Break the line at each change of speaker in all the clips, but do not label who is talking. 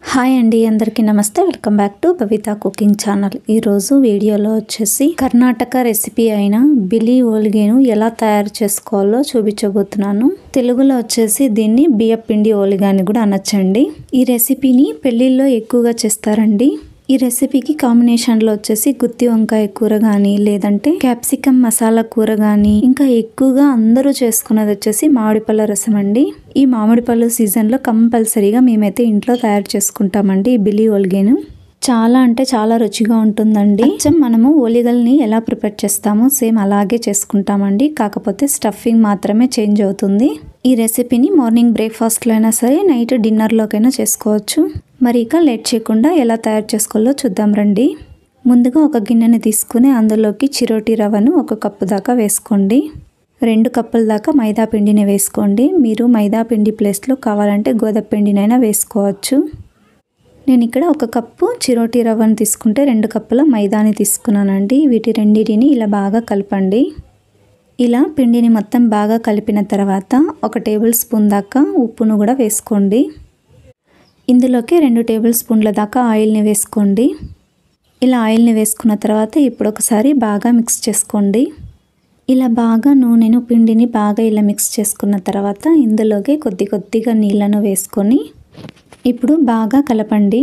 hi అండి అందరికీ నమస్తే welcome back to Bhavitha cooking channel ఈరోజు వీడియోలో వచ్చేసి కర్ణాటక రెసిపీ అయిన బిలి ఓలిగేను ఎలా తయారు చేసుకోవాలో చూపించబోతున్నాను తెలుగులో వచ్చేసి దీన్ని బియ్య పిండి ఓలిగా అని కూడా అనొచ్చండి ఈ రెసిపీని పెళ్ళిళ్ళలో ఎక్కువగా చేస్తారండి ఈ రెసిపీకి కాంబినేషన్లో వచ్చేసి గుత్తి వంకాయ కూర కానీ లేదంటే క్యాప్సికమ్ మసాలా కూర కానీ ఇంకా ఎక్కువగా అందరూ చేసుకున్నది వచ్చేసి మామిడిపళ్ళ రసం అండి ఈ మామిడిపళ్ళు సీజన్లో కంపల్సరీగా మేమైతే ఇంట్లో తయారు చేసుకుంటామండి ఈ బిలి ఓలిగేను చాలా అంటే చాలా రుచిగా ఉంటుందండి అచ్చం మనము ఓలిగల్ని ఎలా ప్రిపేర్ చేస్తామో సేమ్ అలాగే చేసుకుంటామండి కాకపోతే స్టఫింగ్ మాత్రమే చేంజ్ అవుతుంది ఈ రెసిపీని మార్నింగ్ బ్రేక్ఫాస్ట్లో అయినా సరే నైట్ డిన్నర్లోకైనా చేసుకోవచ్చు మరి ఇక లేట్ చేయకుండా ఎలా తయారు చేసుకోవాలో చూద్దాం రండి ముందుగా ఒక గిన్నెని తీసుకుని అందులోకి చిరోటి రవ్వను ఒక కప్పు దాకా వేసుకోండి రెండు కప్పుల దాకా మైదా పిండిని వేసుకోండి మీరు మైదా పిండి ప్లేస్లో కావాలంటే గోధుమ పిండినైనా వేసుకోవచ్చు నేను ఇక్కడ ఒక కప్పు చిరోటి రవ్వను తీసుకుంటే రెండు కప్పుల మైదాని తీసుకున్నానండి వీటి రెండింటిని ఇలా బాగా కలపండి ఇలా పిండిని మొత్తం బాగా కలిపిన తర్వాత ఒక టేబుల్ స్పూన్ దాకా ఉప్పును కూడా వేసుకోండి ఇందులోకి రెండు టేబుల్ స్పూన్ల దాకా ఆయిల్ని వేసుకోండి ఇలా ఆయిల్ని వేసుకున్న తర్వాత ఇప్పుడు ఒకసారి బాగా మిక్స్ చేసుకోండి ఇలా బాగా నూనెను పిండిని బాగా ఇలా మిక్స్ చేసుకున్న తర్వాత ఇందులోకి కొద్ది కొద్దిగా నీళ్ళను వేసుకొని ఇప్పుడు బాగా కలపండి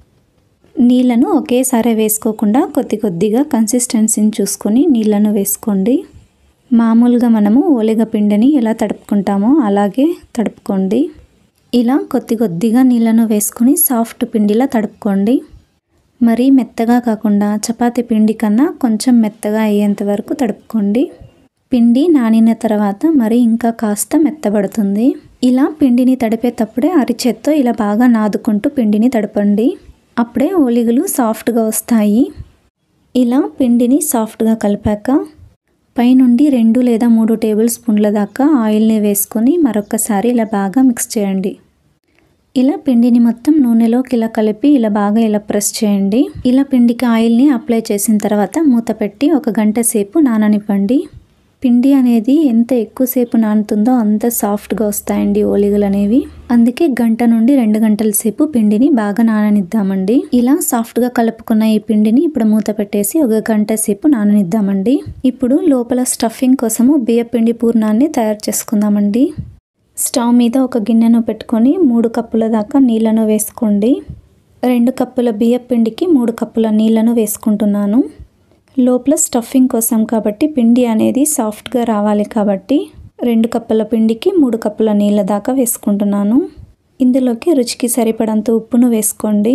నీళ్ళను ఒకేసారి వేసుకోకుండా కొద్ది కొద్దిగా కన్సిస్టెన్సీని చూసుకొని నీళ్ళను వేసుకోండి మామూలుగా మనము ఓలిగ పిండిని ఎలా తడుపుకుంటామో అలాగే తడుపుకోండి ఇలా కొద్ది కొద్దిగా నీళ్ళను వేసుకొని సాఫ్ట్ పిండిలా తడుపుకోండి మరీ మెత్తగా కాకుండా చపాతి పిండి కన్నా కొంచెం మెత్తగా అయ్యేంత వరకు తడుపుకోండి పిండి నానిన తర్వాత మరి ఇంకా కాస్త మెత్తబడుతుంది ఇలా పిండిని తడిపేటప్పుడే అరిచేత్తో ఇలా బాగా నాదుకుంటూ పిండిని తడపండి అప్పుడే ఓలిగలు సాఫ్ట్గా వస్తాయి ఇలా పిండిని సాఫ్ట్గా కలిపాక పైనుండి రెండు లేదా మూడు టేబుల్ స్పూన్ల దాకా ఆయిల్ని వేసుకొని మరొకసారి ఇలా బాగా మిక్స్ చేయండి ఇలా పిండిని మొత్తం నూనెలోకి ఇలా కలిపి ఇలా బాగా ఇలా ప్రెస్ చేయండి ఇలా పిండికి ఆయిల్ని అప్లై చేసిన తర్వాత మూత పెట్టి ఒక గంట సేపు నాననివ్వండి పిండి అనేది ఎంత ఎక్కువసేపు నానుతుందో అంత సాఫ్ట్గా వస్తాయండి ఓలిగలు అనేవి అందుకే గంట నుండి రెండు గంటల సేపు పిండిని బాగా నాననిద్దామండి ఇలా సాఫ్ట్గా కలుపుకున్న ఈ పిండిని ఇప్పుడు మూత పెట్టేసి ఒక గంట సేపు నాననిద్దామండి ఇప్పుడు లోపల స్టఫింగ్ కోసము బియ్య పిండి పూర్ణాన్ని తయారు చేసుకుందామండి స్టవ్ మీద ఒక గిన్నెను పెట్టుకొని మూడు కప్పుల దాకా నీళ్ళను వేసుకోండి రెండు కప్పుల బియ్య పిండికి మూడు కప్పుల నీళ్ళను వేసుకుంటున్నాను లోపల స్టఫింగ్ కోసం కాబట్టి పిండి అనేది సాఫ్ట్గా రావాలి కాబట్టి రెండు కప్పుల పిండికి మూడు కప్పుల నీళ్ళ దాకా వేసుకుంటున్నాను ఇందులోకి రుచికి సరిపడంత ఉప్పును వేసుకోండి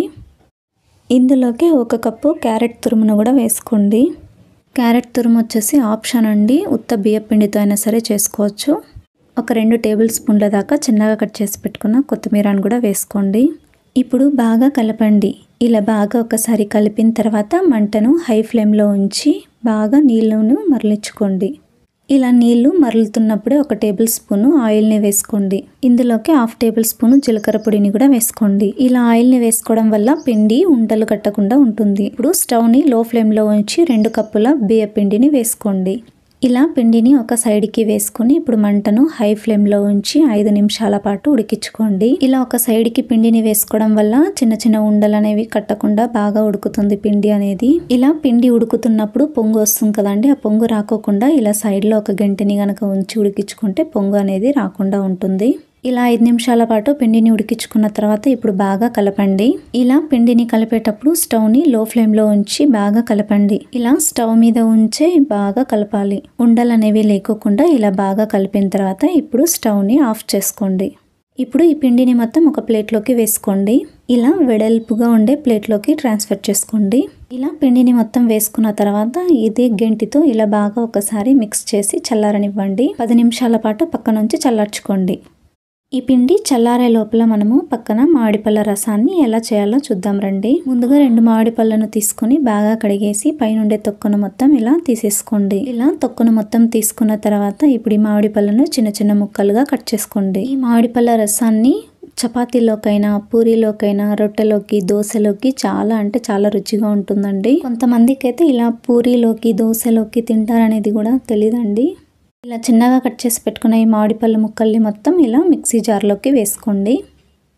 ఇందులోకి ఒక కప్పు క్యారెట్ తురుమును కూడా వేసుకోండి క్యారెట్ తురుము వచ్చేసి ఆప్షన్ అండి ఉత్త బియ్య పిండితో అయినా సరే చేసుకోవచ్చు ఒక రెండు టేబుల్ స్పూన్ల దాకా చిన్నగా కట్ చేసి పెట్టుకున్న కొత్తిమీరను కూడా వేసుకోండి ఇప్పుడు బాగా కలపండి ఇలా బాగా ఒకసారి కలిపిన తర్వాత మంటను హై ఫ్లేమ్లో ఉంచి బాగా నీళ్ళను మరలించుకోండి ఇలా నీళ్లు మరలుతున్నప్పుడే ఒక టేబుల్ స్పూను ఆయిల్ని వేసుకోండి ఇందులోకి హాఫ్ టేబుల్ స్పూన్ జీలకర్ర పొడిని కూడా వేసుకోండి ఇలా ఆయిల్ని వేసుకోవడం వల్ల పిండి ఉండలు కట్టకుండా ఉంటుంది ఇప్పుడు స్టవ్ని లో ఫ్లేమ్లో ఉంచి రెండు కప్పుల బియ్య పిండిని వేసుకోండి ఇలా పిండిని ఒక సైడ్కి వేసుకొని ఇప్పుడు మంటను హై ఫ్లేమ్లో ఉంచి ఐదు నిమిషాల పాటు ఉడికించుకోండి ఇలా ఒక సైడ్కి పిండిని వేసుకోవడం వల్ల చిన్న చిన్న ఉండలు అనేవి కట్టకుండా బాగా ఉడుకుతుంది పిండి అనేది ఇలా పిండి ఉడుకుతున్నప్పుడు పొంగు వస్తుంది కదండి ఆ పొంగు రాకోకుండా ఇలా సైడ్లో ఒక గంటని కనుక ఉంచి ఉడికించుకుంటే పొంగు అనేది రాకుండా ఉంటుంది ఇలా ఐదు నిమిషాల పాటు పిండిని ఉడికించుకున్న తర్వాత ఇప్పుడు బాగా కలపండి ఇలా పిండిని కలిపేటప్పుడు స్టవ్ని లో ఫ్లేమ్లో ఉంచి బాగా కలపండి ఇలా స్టవ్ మీద ఉంచే బాగా కలపాలి ఉండలు అనేవి లేకోకుండా ఇలా బాగా కలిపిన తర్వాత ఇప్పుడు స్టవ్ని ఆఫ్ చేసుకోండి ఇప్పుడు ఈ పిండిని మొత్తం ఒక ప్లేట్లోకి వేసుకోండి ఇలా వెడల్పుగా ఉండే ప్లేట్లోకి ట్రాన్స్ఫర్ చేసుకోండి ఇలా పిండిని మొత్తం వేసుకున్న తర్వాత ఇదే గెంటితో ఇలా బాగా ఒకసారి మిక్స్ చేసి చల్లారనివ్వండి పది నిమిషాల పాటు పక్క నుంచి చల్లార్చుకోండి ఈ పిండి చల్లారే లోపల మనము పక్కన మామిడిపళ్ళ రసాన్ని ఎలా చేయాలో చూద్దాం రండి ముందుగా రెండు మామిడి పళ్ళను తీసుకొని బాగా కడిగేసి పైనుండే తొక్కను మొత్తం ఇలా తీసేసుకోండి ఇలా తొక్కను మొత్తం తీసుకున్న తర్వాత ఇప్పుడు ఈ మామిడి పళ్ళను చిన్న చిన్న ముక్కలుగా కట్ చేసుకోండి ఈ మామిడి పళ్ళ రసాన్ని చపాతీలోకైనా పూరీలోకైనా రొట్టెలోకి దోశలోకి చాలా అంటే చాలా రుచిగా ఉంటుందండి కొంతమందికి అయితే ఇలా పూరీలోకి దోశలోకి తింటారనేది కూడా తెలియదండి ఇలా చిన్నగా కట్ చేసి పెట్టుకున్న ఈ మామిడి పళ్ళ ముక్కల్ని మొత్తం ఇలా మిక్సీ జార్లోకి వేసుకోండి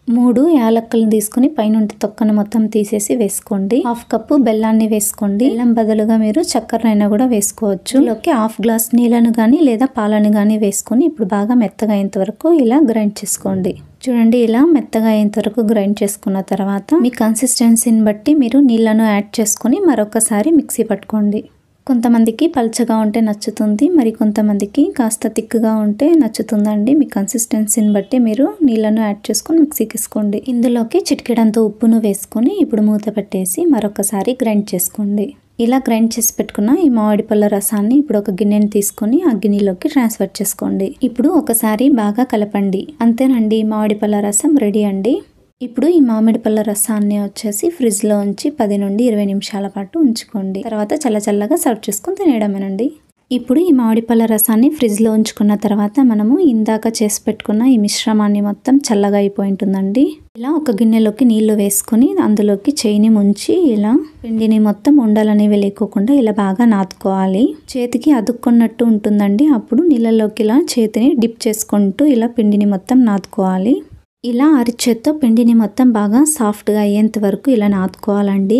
మూడు యాలక్కలను తీసుకుని పైనుండి తొక్కను మొత్తం తీసేసి వేసుకోండి హాఫ్ కప్పు బెల్లాన్ని వేసుకోండి బెల్లం బదులుగా మీరు చక్కెరనైనా కూడా వేసుకోవచ్చు ఇందులోకి హాఫ్ గ్లాస్ నీళ్ళను కానీ లేదా పాలను కానీ వేసుకొని ఇప్పుడు బాగా మెత్తగా అయ్యేంత వరకు ఇలా గ్రైండ్ చేసుకోండి చూడండి ఇలా మెత్తగా అయ్యేంత వరకు గ్రైండ్ చేసుకున్న తర్వాత మీ కన్సిస్టెన్సీని బట్టి మీరు నీళ్ళను యాడ్ చేసుకొని మరొకసారి మిక్సీ పట్టుకోండి కొంతమందికి పల్చగా ఉంటే నచ్చుతుంది మరి కొంతమందికి కాస్త తిక్కుగా ఉంటే నచ్చుతుందండి మీ కన్సిస్టెన్సీని బట్టి మీరు నీళ్ళను యాడ్ చేసుకొని మిక్సీకి వేసుకోండి ఇందులోకి చిటికెడంత ఉప్పును వేసుకొని ఇప్పుడు మూత పెట్టేసి మరొకసారి గ్రైండ్ చేసుకోండి ఇలా గ్రైండ్ చేసి పెట్టుకున్న ఈ మామిడి పళ్ళ రసాన్ని ఇప్పుడు ఒక గిన్నెని తీసుకొని ఆ గిన్నెలోకి ట్రాన్స్ఫర్ చేసుకోండి ఇప్పుడు ఒకసారి బాగా కలపండి అంతేనండి మామిడి పళ్ళ రసం రెడీ అండి ఇప్పుడు ఈ మామిడి పళ్ళ రసాన్ని వచ్చేసి ఫ్రిడ్జ్లో ఉంచి పది నుండి ఇరవై నిమిషాల పాటు ఉంచుకోండి తర్వాత చల్ల చల్లగా సర్వ్ చేసుకొని తినేయడమేనండి ఇప్పుడు ఈ మామిడి పళ్ళ రసాన్ని ఫ్రిడ్జ్లో ఉంచుకున్న తర్వాత మనము ఇందాక చేసి పెట్టుకున్న ఈ మిశ్రమాన్ని మొత్తం చల్లగా అయిపోయి ఉంటుందండి ఇలా ఒక గిన్నెలోకి నీళ్లు వేసుకొని అందులోకి చేయిని ముంచి ఇలా పిండిని మొత్తం ఉండలనేవి లేకోకుండా ఇలా బాగా నాతుకోవాలి చేతికి అదుక్కున్నట్టు ఉంటుందండి అప్పుడు నీళ్ళలోకి ఇలా చేతిని డిప్ చేసుకుంటూ ఇలా పిండిని మొత్తం నాతుకోవాలి ఇలా అరిచేత్తో పిండిని మొత్తం బాగా సాఫ్ట్గా అయ్యేంత వరకు ఇలా నాతుకోవాలండి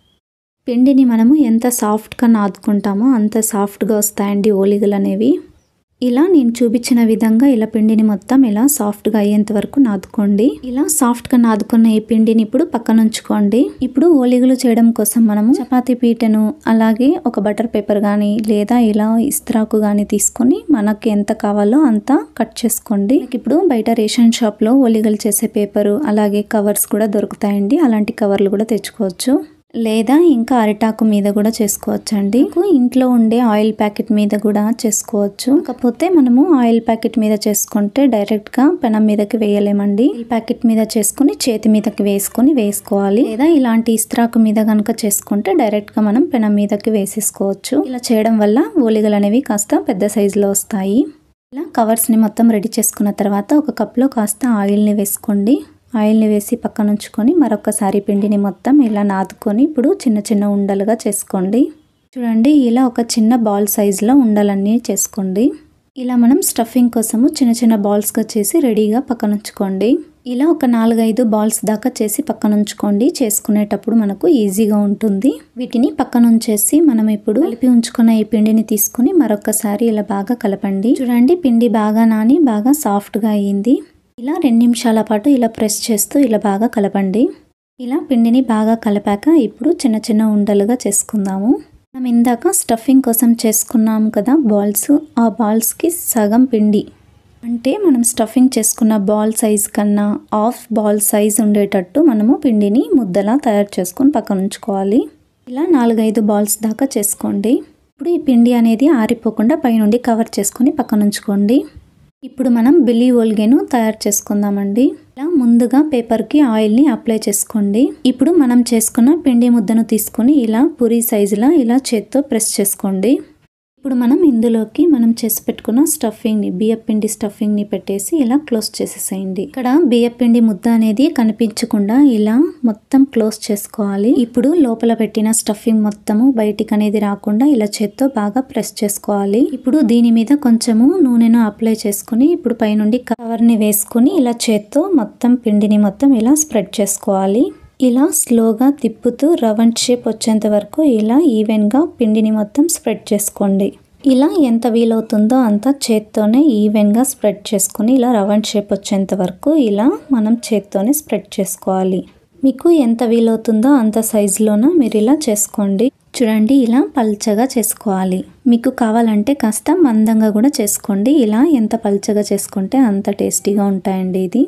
పిండిని మనము ఎంత సాఫ్ట్గా నాదుకుంటామో అంత సాఫ్ట్గా వస్తాయండి ఓలిగలు అనేవి ఇలా నేను చూపించిన విధంగా ఇలా పిండిని మొత్తం ఇలా సాఫ్ట్గా అయ్యేంత వరకు నాదుకోండి ఇలా సాఫ్ట్గా నాదుకున్న ఈ పిండిని ఇప్పుడు పక్కన ఉంచుకోండి ఇప్పుడు ఓలిగలు చేయడం కోసం మనము చపాతీ పీటను అలాగే ఒక బటర్ పేపర్ కానీ లేదా ఇలా ఇస్త్రాకు కానీ తీసుకొని మనకి ఎంత కావాలో అంత కట్ చేసుకోండి ఇప్పుడు బయట రేషన్ షాప్లో ఓలిగలు చేసే పేపరు అలాగే కవర్స్ కూడా దొరుకుతాయండి అలాంటి కవర్లు కూడా తెచ్చుకోవచ్చు లేదా ఇంకా అరిటాకు మీద కూడా చేసుకోవచ్చు అండి ఇంట్లో ఉండే ఆయిల్ ప్యాకెట్ మీద కూడా చేసుకోవచ్చు కాకపోతే మనము ఆయిల్ ప్యాకెట్ మీద చేసుకుంటే డైరెక్ట్ గా పెనం మీదకి వేయలేమండి ఆయిల్ ప్యాకెట్ మీద చేసుకుని చేతి మీదకి వేసుకొని వేసుకోవాలి లేదా ఇలాంటి ఇస్త్రాకు మీద కనుక చేసుకుంటే డైరెక్ట్ గా మనం పెనం మీదకి వేసేసుకోవచ్చు ఇలా చేయడం వల్ల ఓలిగలు అనేవి కాస్త పెద్ద సైజులో వస్తాయి ఇలా కవర్స్ని మొత్తం రెడీ చేసుకున్న తర్వాత ఒక కప్లో కాస్త ఆయిల్ని వేసుకోండి ఆయిల్ని వేసి పక్కన ఉంచుకొని మరొకసారి పిండిని మొత్తం ఇలా నాదుకొని ఇప్పుడు చిన్న చిన్న ఉండలుగా చేసుకోండి చూడండి ఇలా ఒక చిన్న బాల్ సైజులో ఉండలన్నీ చేసుకోండి ఇలా మనం స్టఫింగ్ కోసము చిన్న చిన్న బాల్స్గా చేసి రెడీగా పక్కన ఉంచుకోండి ఇలా ఒక నాలుగైదు బాల్స్ దాకా చేసి పక్కన ఉంచుకోండి చేసుకునేటప్పుడు మనకు ఈజీగా ఉంటుంది వీటిని పక్కన ఉంచేసి మనం ఇప్పుడు కలిపి ఉంచుకున్న ఈ పిండిని తీసుకుని మరొకసారి ఇలా బాగా కలపండి చూడండి పిండి బాగా నాని బాగా సాఫ్ట్గా అయ్యింది ఇలా రెండు నిమిషాల పాటు ఇలా ప్రెస్ చేస్తూ ఇలా బాగా కలపండి ఇలా పిండిని బాగా కలిపాక ఇప్పుడు చిన్న చిన్న ఉండలుగా చేసుకుందాము మనం ఇందాక స్టఫింగ్ కోసం చేసుకున్నాము కదా బాల్స్ ఆ బాల్స్కి సగం పిండి అంటే మనం స్టఫింగ్ చేసుకున్న బాల్ సైజ్ కన్నా హాఫ్ బాల్ సైజ్ ఉండేటట్టు మనము పిండిని ముద్దలా తయారు చేసుకొని పక్కన ఉంచుకోవాలి ఇలా నాలుగైదు బాల్స్ దాకా చేసుకోండి ఇప్పుడు ఈ పిండి అనేది ఆరిపోకుండా పైనుండి కవర్ చేసుకొని పక్కన ఉంచుకోండి ఇప్పుడు మనం బిల్లీ ఓల్గేను తయారు చేసుకుందామండి ఇలా ముందుగా పేపర్కి ఆయిల్ని అప్లై చేసుకోండి ఇప్పుడు మనం చేసుకున్న పిండి ముద్దను తీసుకొని ఇలా పూరి సైజులా ఇలా చేత్తో ప్రెస్ చేసుకోండి ఇప్పుడు మనం ఇందులోకి మనం చేసి పెట్టుకున్న స్టఫింగ్ని బియ్యపిండి స్టఫింగ్ని పెట్టేసి ఇలా క్లోజ్ చేసేసేయండి ఇక్కడ బియ్యపిండి ముద్ద అనేది కనిపించకుండా ఇలా మొత్తం క్లోజ్ చేసుకోవాలి ఇప్పుడు లోపల పెట్టిన స్టఫింగ్ మొత్తము బయటికి అనేది రాకుండా ఇలా చేత్తో బాగా ప్రెస్ చేసుకోవాలి ఇప్పుడు దీని మీద కొంచెము నూనెను అప్లై చేసుకుని ఇప్పుడు పైనుండి కవర్ని వేసుకుని ఇలా చేత్తో మొత్తం పిండిని మొత్తం ఇలా స్ప్రెడ్ చేసుకోవాలి ఇలా స్లోగా తిప్పుతూ రౌండ్ షేప్ వచ్చేంత వరకు ఇలా ఈవెన్గా పిండిని మొత్తం స్ప్రెడ్ చేసుకోండి ఇలా ఎంత వీలవుతుందో అంత చేత్తోనే ఈవెన్గా స్ప్రెడ్ చేసుకొని ఇలా రౌండ్ షేప్ వచ్చేంత వరకు ఇలా మనం చేత్తోనే స్ప్రెడ్ చేసుకోవాలి మీకు ఎంత వీలవుతుందో అంత సైజులోన మీరు ఇలా చేసుకోండి చూడండి ఇలా పల్చగా చేసుకోవాలి మీకు కావాలంటే కాస్త మందంగా కూడా చేసుకోండి ఇలా ఎంత పల్చగా చేసుకుంటే అంత టేస్టీగా ఉంటాయండి ఇది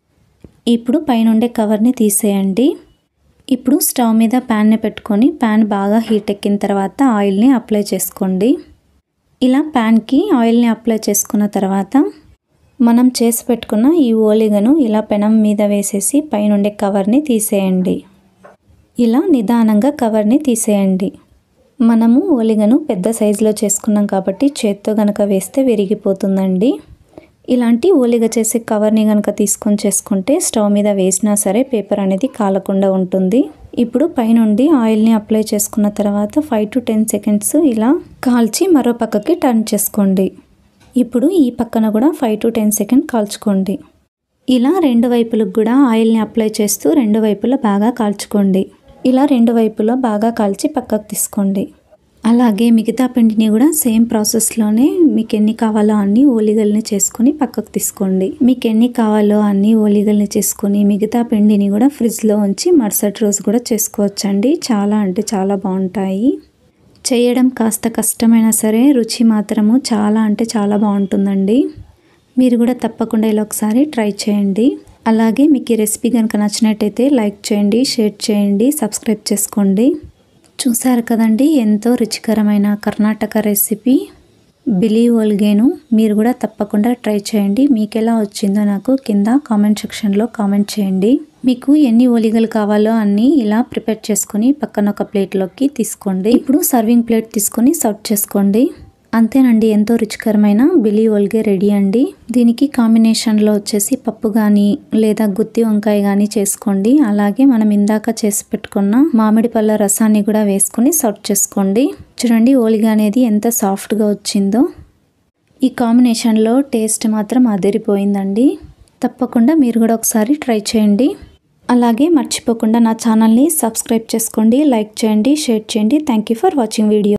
ఇప్పుడు పైనుండే కవర్ని తీసేయండి ఇప్పుడు స్టవ్ మీద ప్యాన్ని పెట్టుకొని ప్యాన్ బాగా హీట్ ఎక్కిన తర్వాత ఆయిల్ని అప్లై చేసుకోండి ఇలా ప్యాన్కి ఆయిల్ని అప్లై చేసుకున్న తర్వాత మనం చేసి పెట్టుకున్న ఈ ఓలిగను ఇలా పెనం మీద వేసేసి పైనుండే కవర్ని తీసేయండి ఇలా నిదానంగా కవర్ని తీసేయండి మనము ఓలిగను పెద్ద సైజులో చేసుకున్నాం కాబట్టి చేత్తో కనుక వేస్తే విరిగిపోతుందండి ఇలాంటి ఓలిగ చేసే కవర్ని కనుక తీసుకొని చేసుకుంటే స్టవ్ మీద వేసినా సరే పేపర్ అనేది కాలకుండా ఉంటుంది ఇప్పుడు పైనుండి ఆయిల్ని అప్లై చేసుకున్న తర్వాత ఫైవ్ టు టెన్ సెకండ్స్ ఇలా కాల్చి మరో పక్కకి టర్న్ చేసుకోండి ఇప్పుడు ఈ పక్కన కూడా ఫైవ్ టు టెన్ సెకండ్ కాల్చుకోండి ఇలా రెండు వైపులకు కూడా ఆయిల్ని అప్లై చేస్తూ రెండు వైపులా బాగా కాల్చుకోండి ఇలా రెండు వైపులా బాగా కాల్చి పక్కకు తీసుకోండి అలాగే మిగతా పిండిని కూడా సేమ్ ప్రాసెస్లోనే మీకు ఎన్ని కావాలో అన్ని ఓలిగల్ని చేసుకొని పక్కకు తీసుకోండి మీకు ఎన్ని కావాలో అన్ని ఓలిగల్ని చేసుకొని మిగతా పిండిని కూడా ఫ్రిడ్జ్లో ఉంచి మరుసటి రోజు కూడా చేసుకోవచ్చండి చాలా అంటే చాలా బాగుంటాయి చేయడం కాస్త కష్టమైనా సరే రుచి మాత్రము చాలా అంటే చాలా బాగుంటుందండి మీరు కూడా తప్పకుండా ఇలా ఒకసారి ట్రై చేయండి అలాగే మీకు ఈ రెసిపీ కనుక నచ్చినట్టయితే లైక్ చేయండి షేర్ చేయండి సబ్స్క్రైబ్ చేసుకోండి చూసారు కదండి ఎంతో రుచికరమైన కర్ణాటక రెసిపీ బిలీ ఓల్గేను మీరు కూడా తప్పకుండా ట్రై చేయండి మీకు ఎలా వచ్చిందో నాకు కింద కామెంట్ సెక్షన్లో కామెంట్ చేయండి మీకు ఎన్ని ఓలిగలు కావాలో అన్నీ ఇలా ప్రిపేర్ చేసుకొని పక్కన ఒక ప్లేట్లోకి తీసుకోండి ఇప్పుడు సర్వింగ్ ప్లేట్ తీసుకొని సర్వ్ చేసుకోండి అంతేనండి ఎంతో రుచికరమైన బిలి ఓల్గే రెడీ అండి దీనికి కాంబినేషన్లో వచ్చేసి పప్పు కానీ లేదా గుత్తి వంకాయ కానీ చేసుకోండి అలాగే మనం ఇందాక చేసి పెట్టుకున్న మామిడి పళ్ళ రసాన్ని కూడా వేసుకుని సర్వ్ చేసుకోండి చూడండి ఓలిగా అనేది ఎంత సాఫ్ట్గా వచ్చిందో ఈ కాంబినేషన్లో టేస్ట్ మాత్రం అదిరిపోయిందండి తప్పకుండా మీరు కూడా ఒకసారి ట్రై చేయండి అలాగే మర్చిపోకుండా నా ఛానల్ని సబ్స్క్రైబ్ చేసుకోండి లైక్ చేయండి షేర్ చేయండి thank you for watching video